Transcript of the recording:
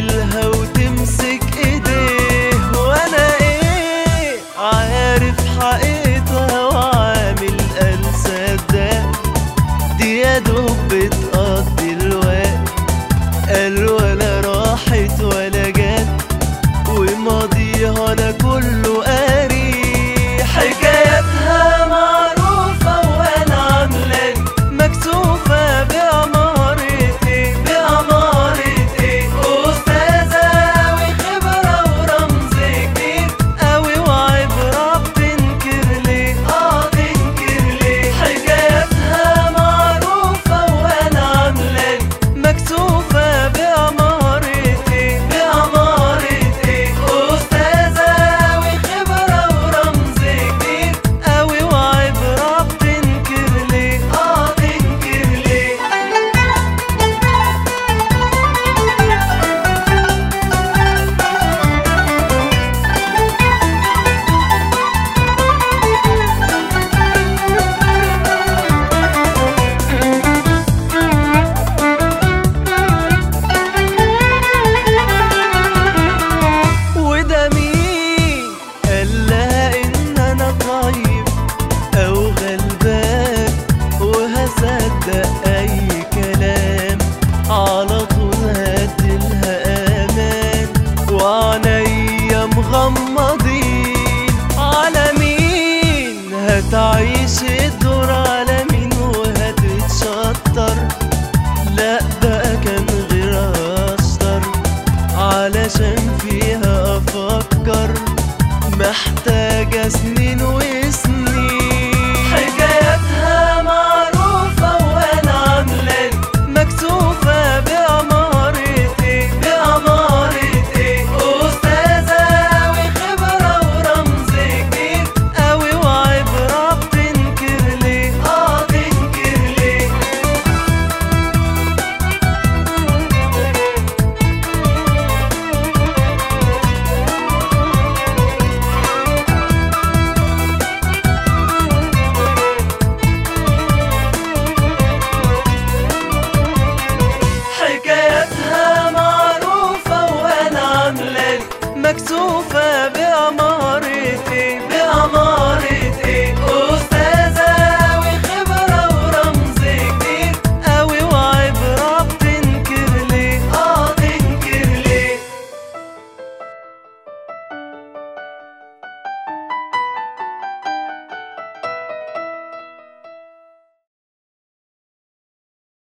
تقابلها وتمسك ايديه وانا ايه عارف حقيقتها وعامل انسى ده دي يا دوب بتقضي الوقت قال ولا راحت ولا جت وماضيها انا كله قاري حكاياتها معروفة وانا عاملة مكسوفة بأمارة ايه بأمارة ايه أستاذة أوي خبرة ورمز كبير أوي وعبرة بتنكر ليه اه تنكر ليه حكاياتها معروفة وانا عاملة مكسوفة بأمارة ايه بأمارة ايه أستاذة أوي خبرة ورمز كبير أوي وعبرة بتنكر ليه اه تنكر ليه وده مين قال لها ان انا طيب او غلبان وهصدق اي كلام على طول هديلها امان وعينيا مغمضين على مين هتعيش الدور على مين وهتتشطر لا بقى كان غير اشطر علشان فيها افكر محتاج